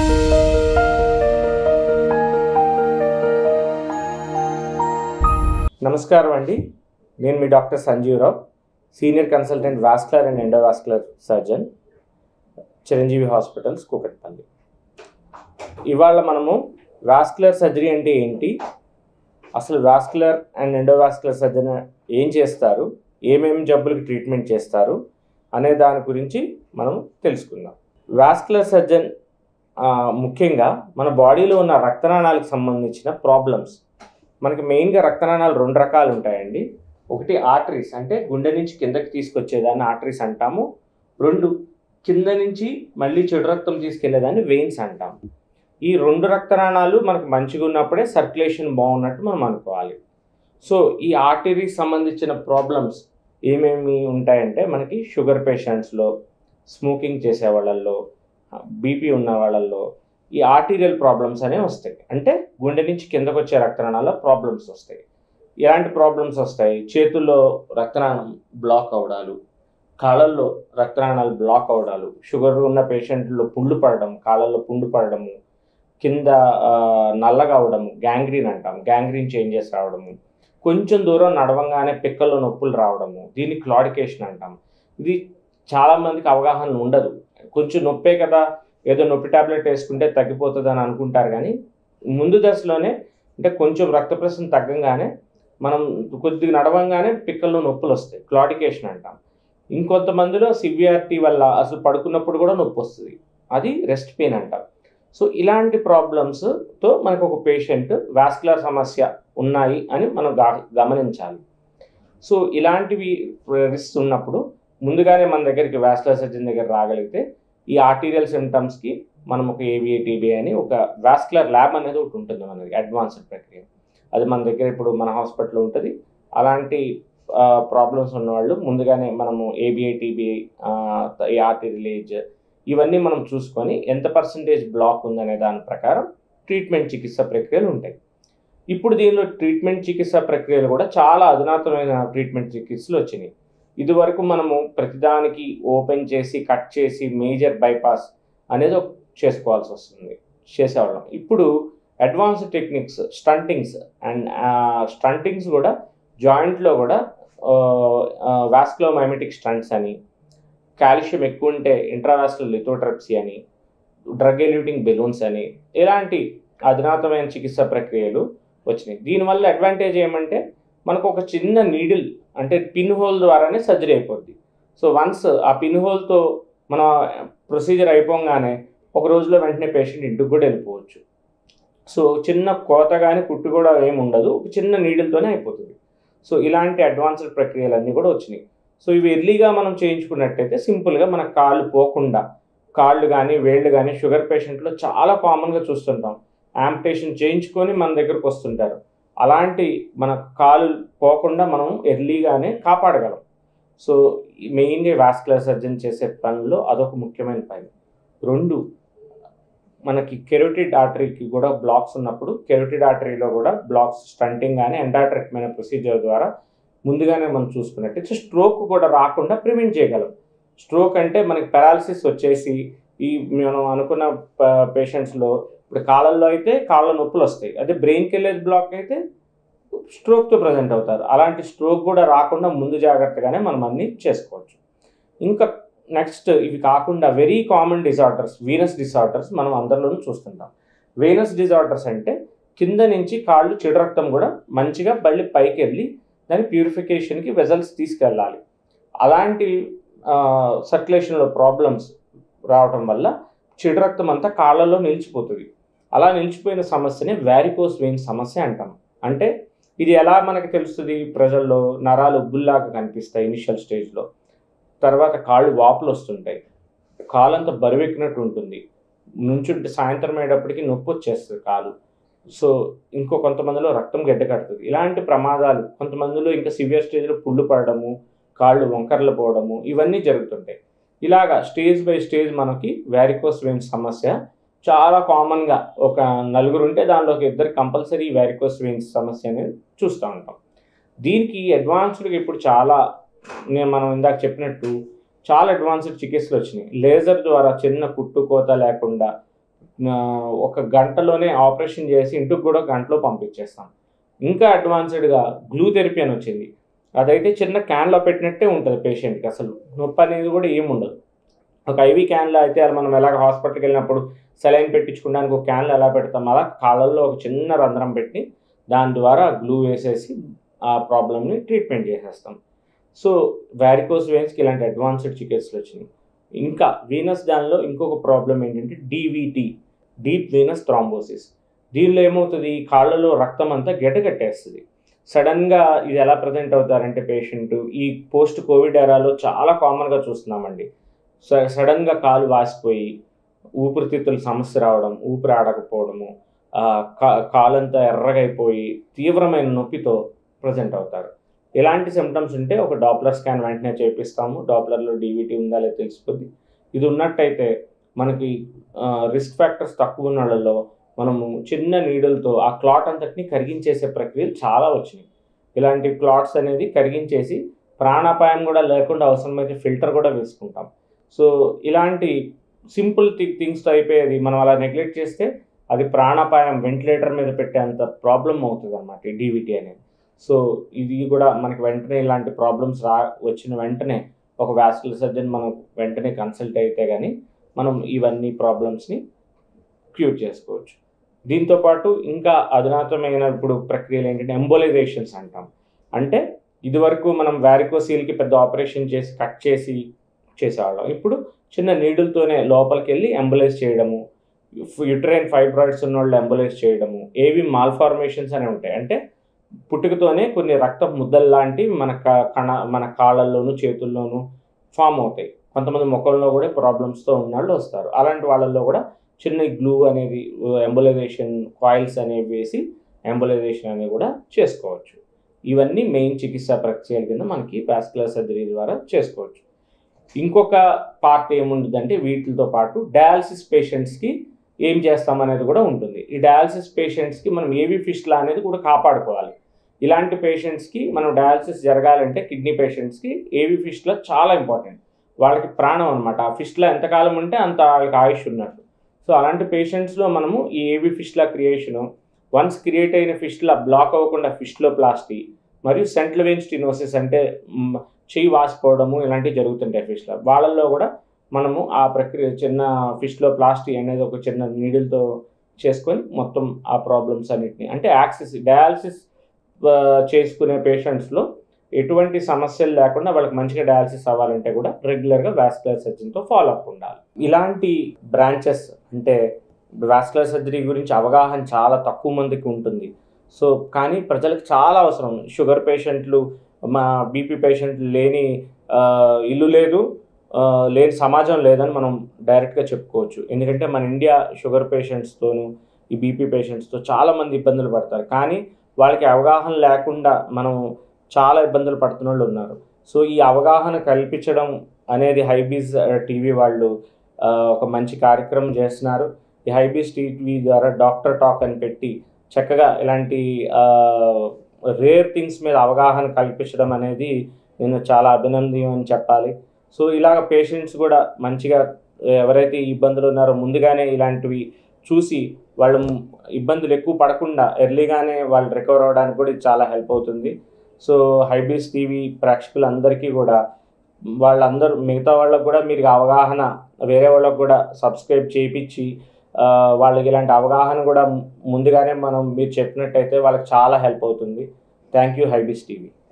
నమస్కారం అండి నేను మీ doctor Sanjeeva Rao senior consultant vascular and endovascular surgeon Chiranjeevi hospitals Kukatpally ఇవాళ మనము వాస్కులర్ సర్జరీ అంటే ఏంటి అసలు వాస్కులర్ అండ్ ఎండోవాస్కులర్ సర్జన్ ఏం చేస్తారు ఏమేమి జబ్బులకి ట్రీట్మెంట్ చేస్తారు అనే దాని గురించి మనం తెలుసుకుందాం వాస్కులర్ సర్జన్ ఆ, ముఖ్యంగా మన బాడీలో ఉన్న రక్తనాళాలకు సంబంధించిన ప్రాబ్లమ్స్ మనకి మెయిన్గా రక్తనాళాలు రెండు రకాలు ఉంటాయండి ఒకటి ఆర్టరీస్ అంటే గుండె నుంచి కిందకి తీసుకొచ్చేదాన్ని ఆర్టరీస్ అంటాము రెండు కింద నుంచి మళ్ళీ చెడు రక్తం తీసుకెళ్లేదాన్ని వెయిన్స్ అంటాం ఈ రెండు రక్తనాళాలు మనకు మంచిగా ఉన్నప్పుడే సర్క్యులేషన్ బాగున్నట్టు మనం అనుకోవాలి సో ఈ ఆర్టరీస్ సంబంధించిన ప్రాబ్లమ్స్ ఏమేమి ఉంటాయంటే మనకి షుగర్ పేషెంట్స్లో స్మోకింగ్ చేసే వాళ్ళల్లో బీపీ ఉన్న వాళ్ళల్లో ఈ ఆర్టీరియల్ ప్రాబ్లమ్స్ అనేవి వస్తాయి అంటే గుండె నుంచి కిందకు వచ్చే రక్తనాళాల్లో ప్రాబ్లమ్స్ వస్తాయి ఎలాంటి ప్రాబ్లమ్స్ వస్తాయి చేతుల్లో రక్తనాళం బ్లాక్ అవడాలు కాళ్ళల్లో రక్తనాళాలు బ్లాక్ అవడాలు షుగర్ ఉన్న పేషెంట్లో పుండు పడడం కాళ్ళల్లో పుండు పడడము కింద ఆ, నల్లగా అవడము గ్యాంగ్రీన్ అంటాం గ్యాంగ్రీన్ చేంజెస్ రావడము కొంచెం దూరం నడవంగానే పిక్కల్లో నొప్పులు రావడము దీన్ని క్లాడికేషన్ అంటాం ఇది చాలా మందికి అవగాహన ఉండదు కొంచెం నొప్పే కదా ఏదో నొప్పి టాబ్లెట్ వేసుకుంటే తగ్గిపోతుంది అని అనుకుంటారు కానీ ముందు దశలోనే అంటే కొంచెం రక్త ప్రసరణ తగ్గంగానే మనం కొద్దిగా నడవంగానే పిక్కల్లో నొప్పులు వస్తాయి క్లాడికేషన్ అంటాం ఇంకొంతమందిలో సివియారిటీ వల్ల అసలు పడుకున్నప్పుడు కూడా నొప్పి వస్తుంది అది రెస్ట్ పెయిన్ అంటాం సో ఇలాంటి ప్రాబ్లమ్స్తో మనకు ఒక పేషెంట్ వాస్కులర్ సమస్య ఉన్నాయి అని మనం గా- గమనించాలి సో ఇలాంటివి రిస్క్ ఉన్నప్పుడు ముందుగానే మన దగ్గరికి వాస్కులర్ సర్జన్ దగ్గర రాగలిగితే ఈ ఆర్టీరియల్ సిమ్టమ్స్కి మనం ఒక ఏబిఏ టీబీఐ అని ఒక వాస్కులర్ ల్యాబ్ అనేది ఒకటి ఉంటుంది మనకి అడ్వాన్స్డ్ ప్రక్రియ అది మన దగ్గర ఇప్పుడు మన హాస్పిటల్లో ఉంటుంది అలాంటి ప్రాబ్లమ్స్ ఉన్నవాళ్ళు ముందుగానే మనము ఏబిఐ టీబీఐ ఈ ఆర్టీరియల్ ఏజ్ ఇవన్నీ మనం చూసుకొని ఎంత పర్సంటేజ్ బ్లాక్ ఉందనే దాని ప్రకారం ట్రీట్మెంట్ చికిత్స ప్రక్రియలు ఉంటాయి ఇప్పుడు దీనిలో ట్రీట్మెంట్ చికిత్స ప్రక్రియలు కూడా చాలా అధునాతనమైన ట్రీట్మెంట్ చికిత్సలు వచ్చినాయి ఇదివరకు మనము ప్రతిదానికి ఓపెన్ చేసి కట్ చేసి మేజర్ బైపాస్ అనేది ఒక చేసుకోవాల్సి వస్తుంది చేసేవాళ్ళం ఇప్పుడు advanced techniques stentings and stentings కూడా జాయింట్లో కూడా వాస్కులోమైమెటిక్ స్టంట్స్ అని కాల్షియం ఎక్కువ ఉంటే ఇంట్రావాస్కులర్ లిథోట్రప్సీ అని డ్రగ్ ఎల్యూటింగ్ బెలూన్స్ అని ఇలాంటి అధునాతమైన చికిత్స ప్రక్రియలు వచ్చినాయి దీనివల్ల అడ్వాంటేజ్ ఏమంటే మనకు ఒక చిన్న నీడిల్ అంటే పిన్ హోల్ ద్వారానే సర్జరీ అయిపోద్ది సో వన్స్ ఆ పిన్ హోల్తో మన ప్రొసీజర్ అయిపోగానే ఒక రోజులో వెంటనే పేషెంట్ ఇంటికి కూడా వెళ్ళిపోవచ్చు సో చిన్న కోత కానీ కుట్టు కూడా ఏమి ఉండదు ఒక చిన్న నీడిల్తోనే అయిపోతుంది సో ఇలాంటి అడ్వాన్స్డ్ ప్రక్రియలన్నీ కూడా వచ్చినాయి సో ఇవి ఎర్లీగా మనం చేయించుకున్నట్టయితే సింపుల్గా మన కాళ్ళు పోకుండా కాళ్ళు కానీ వేళ్ళు కానీ షుగర్ పేషెంట్లో చాలా కామన్గా చూస్తుంటాం యాంప్టేషన్ చేయించుకొని మన దగ్గరకు వస్తుంటారు అలాంటి మన కాలు పోకుండా మనం ఎర్లీగానే కాపాడగలం సో మెయిన్గా వాస్కులర్ సర్జన్ చేసే పనిలో అదొక ముఖ్యమైన పని రెండు మనకి కెరోటిడ్ ఆర్టరీకి కూడా బ్లాక్స్ ఉన్నప్పుడు కెరోటిడ్ ఆర్టరీలో కూడా బ్లాక్స్ స్టంటింగ్ కానీ ఎండాట్రెక్మైన ప్రొసీజర్ ద్వారా ముందుగానే మనం చూసుకున్నట్టు స్ట్రోక్ కూడా రాకుండా ప్రివెంట్ చేయగలం స్ట్రోక్ అంటే మనకి పెరాలసిస్ వచ్చేసి ఈ మనం అనుకున్న పేషెంట్స్లో ఇప్పుడు కాళ్ళల్లో అయితే కాళ్ళ నొప్పులు వస్తాయి అదే బ్రెయిన్కి వెళ్ళేది బ్లాక్ అయితే స్ట్రోక్తో ప్రజెంట్ అవుతారు అలాంటి స్ట్రోక్ కూడా రాకుండా ముందు జాగ్రత్తగానే మనం అన్ని చేసుకోవచ్చు ఇంకా నెక్స్ట్ ఇవి కాకుండా very common disorders venous disorders మనం అందరిలోనూ చూస్తుంటాం వీనస్ డిజార్డర్స్ అంటే కింద నుంచి కాళ్ళు చెడు రక్తం కూడా మంచిగా మళ్ళీ పైకి వెళ్ళి దాని ప్యూరిఫికేషన్కి వెజల్స్ తీసుకెళ్ళాలి అలాంటి సర్క్యులేషన్లో ప్రాబ్లమ్స్ రావటం వల్ల చెడు రక్తం అంతా కాళ్ళలో నిలిచిపోతుంది అలా నిలిచిపోయిన సమస్యని వ్యారికోస్ వెయిన్ సమస్య అంటాం అంటే ఇది ఎలా మనకి తెలుస్తుంది ప్రజల్లో నరాలు ఉబ్బుల్లాగా కనిపిస్తాయి ఇనిషియల్ స్టేజ్లో తర్వాత కాళ్ళు వాపులు వస్తుంటాయి కాలంతా బరువెక్కినట్టు ఉంటుంది నుంచుంటే సాయంత్రం అయ్యేటప్పటికి నొప్పి వచ్చేస్తుంది కాలు సో ఇంకో కొంతమందిలో రక్తం గడ్డ కడుతుంది ఇలాంటి ప్రమాదాలు కొంతమందిలో ఇంకా సివియర్ స్టేజ్లో పుళ్ళు పడడము కాళ్ళు వంకర్లు పోవడము ఇవన్నీ జరుగుతుంటాయి ఇలాగా స్టేజ్ బై స్టేజ్ మనకి వ్యారికోస్ వెయిన్ సమస్య చాలా కామన్గా ఒక నలుగురు ఉంటే దానిలో ఒక ఇద్దరు కంపల్సరీ వ్యారికోస్ వెయిన్స్ సమస్య అనేది చూస్తూ ఉంటాం దీనికి అడ్వాన్స్డ్గా ఇప్పుడు చాలా నేను మనం ఇందాక చెప్పినట్టు చాలా అడ్వాన్స్డ్ చికిత్సలు వచ్చినాయి లేజర్ ద్వారా చిన్న కుట్టు కోత లేకుండా ఆ, ఒక గంటలోనే ఆపరేషన్ చేసి ఇంటికి కూడా గంటలో పంపించేస్తాం ఇంకా అడ్వాన్స్డ్గా గ్లూ థెరపీ అని వచ్చింది అదైతే చిన్న క్యాన్లో పెట్టినట్టే ఉంటుంది పేషెంట్కి అసలు నొప్పి అనేది కూడా ఏమి ఉండదు ఒక ఐవి క్యాన్లో అయితే అది మనం ఎలాగ హాస్పిటల్కి వెళ్ళినప్పుడు సెలైన్ పెట్టించుకోవడానికి ఒక క్యాన్లో ఎలా పెడతాం అలా కాళ్ళల్లో ఒక చిన్న రంధ్రం పెట్టి దాని ద్వారా గ్లూ వేసేసి ఆ ప్రాబ్లమ్ని ట్రీట్మెంట్ చేసేస్తాం సో వ్యారికోస్ వెయిన్స్కి ఇలాంటి అడ్వాన్స్డ్ చికిత్సలు వచ్చినాయి ఇంకా వీనస్ దానిలో ఇంకొక ప్రాబ్లం ఏంటంటే డీవీటీ డీప్ వీనస్ థ్రాంబోసిస్ దీనిలో ఏమవుతుంది కాళ్ళలో రక్తం అంతా గడ్డగట్టేస్తుంది సడన్గా ఇది ఎలా ప్రజెంట్ అవుతారంటే పేషెంట్ ఈ పోస్ట్ కోవిడ్ ఎరాలో చాలా కామన్గా చూస్తున్నామండి స- సడన్గా కాలు వాసిపోయి ఊపిరితిత్తుల సమస్య రావడం ఊపిరి ఆడకపోవడము ఆ, కా కాలంతా ఎర్రగైపోయి తీవ్రమైన నొప్పితో ప్రజెంట్ అవుతారు ఇలాంటి సిమ్టమ్స్ ఉంటే ఒక డాప్లర్ స్కాన్ వెంటనే చేపిస్తాము డాప్లర్లో డీవీటీ ఉందా లేదో తెలిసిపోద్ది ఇది ఉన్నట్టయితే మనకి రిస్క్ ఫ్యాక్టర్స్ తక్కువ ఉన్న వాళ్ళలో మనము చిన్న నీడలతో ఆ క్లాట్ అంతటిని కరిగించేసే ప్రక్రియలు చాలా వచ్చినాయి ఇలాంటి క్లాట్స్ అనేది కరిగించేసి ప్రాణాపాయం కూడా లేకుండా అవసరమైతే ఫిల్టర్ కూడా వేసుకుంటాం సో ఇలాంటి సింపుల్ థింగ్స్తో అయిపోయేది మనం అలా నెగ్లెక్ట్ చేస్తే అది ప్రాణాపాయం వెంటిలేటర్ మీద పెట్టేంత ప్రాబ్లం అవుతుంది అనమాట ఈ డీవీటీ అనేది సో ఇది కూడా మనకి వెంటనే ఇలాంటి ప్రాబ్లమ్స్ రా వచ్చిన వెంటనే ఒక వ్యాస్కులర్ సర్జన్ మనం వెంటనే కన్సల్ట్ అయితే కానీ మనం ఇవన్నీ ప్రాబ్లమ్స్ని క్యూర్ చేసుకోవచ్చు దీంతో పాటు ఇంకా అధునాతనమైన ఇప్పుడు ప్రక్రియలు ఏంటంటే ఎంబోలైజేషన్స్ అంటాం అంటే ఇదివరకు మనం వ్యారికోసీల్కి పెద్ద ఆపరేషన్ చేసి కట్ చేసి చేసేవాళ్ళం ఇప్పుడు చిన్న నీడులతోనే లోపలికి వెళ్ళి ఎంబులైజ్ చేయడము యుట్రైన్ ఫైబ్రాయిడ్స్ ఉన్న వాళ్ళు ఎంబులైజ్ చేయడము ఏవి మాల్ఫార్మేషన్స్ అని ఉంటాయి అంటే పుట్టుకతోనే కొన్ని రక్త ముద్దలు లాంటివి మన క- కణ మన కాళ్ళల్లోనూ చేతుల్లోనూ ఫామ్ అవుతాయి కొంతమంది ముఖంలో కూడా ప్రాబ్లమ్స్తో ఉన్న వాళ్ళు వస్తారు అలాంటి వాళ్ళల్లో కూడా చిన్న గ్లూ అనేది ఎంబులైజేషన్ కాయిల్స్ అనేవి వేసి ఎంబులైజేషన్ అనేది కూడా చేసుకోవచ్చు ఇవన్నీ మెయిన్ చికిత్సా ప్రక్రియల కింద మనకి వాస్కులర్ సర్జరీ ద్వారా చేసుకోవచ్చు ఇంకొక పార్ట్ ఏముంటుందంటే వీటితో పాటు డయాలసిస్ పేషెంట్స్కి ఏం చేస్తాం అనేది కూడా ఉంటుంది ఈ డయాలసిస్ పేషెంట్స్కి మనం ఏవి ఫిష్లా అనేది కూడా కాపాడుకోవాలి ఇలాంటి పేషెంట్స్కి మనం డయాలసిస్ జరగాలంటే కిడ్నీ పేషెంట్స్కి ఏవి ఫిష్లా చాలా ఇంపార్టెంట్ వాళ్ళకి ప్రాణం అనమాట ఆ ఫిష్లా ఎంతకాలం ఉంటే అంత వాళ్ళకి ఆయుష్ ఉన్నట్టు సో అలాంటి పేషెంట్స్లో మనము ఈ ఏవి ఫిష్లా క్రియేషను వన్స్ క్రియేట్ అయిన ఫిష్లా బ్లాక్ అవ్వకుండా ఫిష్లో ప్లాస్టీ మరియు సెంట్రల్ వెయిన్ స్టినోసిస్ అంటే మ్, చెయ్యి వాసిపోవడము ఇలాంటివి జరుగుతుంటాయి ఫిష్లో వాళ్ళల్లో కూడా మనము ఆ ప్రక్రియ చిన్న ఫిష్లో ప్లాస్టీ అనేది ఒక చిన్న నీడిల్తో చేసుకొని మొత్తం ఆ ప్రాబ్లమ్స్ అన్నిటిని అంటే యాక్సిస్ డయాలసిస్ చేసుకునే పేషెంట్స్లో ఎటువంటి సమస్యలు లేకుండా వాళ్ళకి మంచిగా డయాలసిస్ అవ్వాలంటే కూడా రెగ్యులర్గా వాస్కులర్ సర్జన్తో ఫాలో అప్ ఉండాలి ఇలాంటి బ్రాంచెస్ అంటే వాస్కులర్ సర్జరీ గురించి అవగాహన చాలా తక్కువ మందికి ఉంటుంది సో కానీ ప్రజలకు చాలా అవసరం షుగర్ పేషెంట్లు మా బీపీ పేషెంట్లు లేని ఆ, ఇల్లు లేదు ఆ, లేని సమాజం లేదని మనం డైరెక్ట్గా చెప్పుకోవచ్చు ఎందుకంటే మన ఇండియా షుగర్ పేషెంట్స్తోనూ ఈ బీపీ పేషెంట్స్తో చాలామంది ఇబ్బందులు పడతారు కానీ వాళ్ళకి అవగాహన లేకుండా మనం చాలా ఇబ్బందులు పడుతున్న వాళ్ళు ఉన్నారు సో ఈ అవగాహన కల్పించడం అనేది హైబీస్ టీవీ వాళ్ళు ఆ, ఒక మంచి కార్యక్రమం చేస్తున్నారు ఈ హైబీస్ టీవీ ద్వారా డాక్టర్ టాక్ అని పెట్టి చక్కగా ఇలాంటి రేర్ థింగ్స్ మీద అవగాహన కల్పించడం అనేది నేను చాలా అభినందనీయం అని చెప్పాలి సో ఇలాగ పేషెంట్స్ కూడా మంచిగా ఎవరైతే ఈ ఇబ్బందులు ఉన్నారో ముందుగానే ఇలాంటివి చూసి వాళ్ళు ఇబ్బందులు ఎక్కువ పడకుండా ఎర్లీగానే వాళ్ళు రికవర్ అవ్వడానికి కూడా ఇది చాలా హెల్ప్ అవుతుంది సో హైబీస్ టీవీ ప్రేక్షకులందరికీ కూడా వాళ్ళందరూ మిగతా వాళ్ళకు కూడా మీరు అవగాహన వేరే వాళ్ళకు కూడా సబ్స్క్రైబ్ చేయించి ఆ, వాళ్ళకి ఇలాంటి అవగాహన కూడా ముందుగానే మనం మీరు చెప్పినట్టయితే వాళ్ళకి చాలా హెల్ప్ అవుతుంది థ్యాంక్ యూ హైబీస్ టీవీ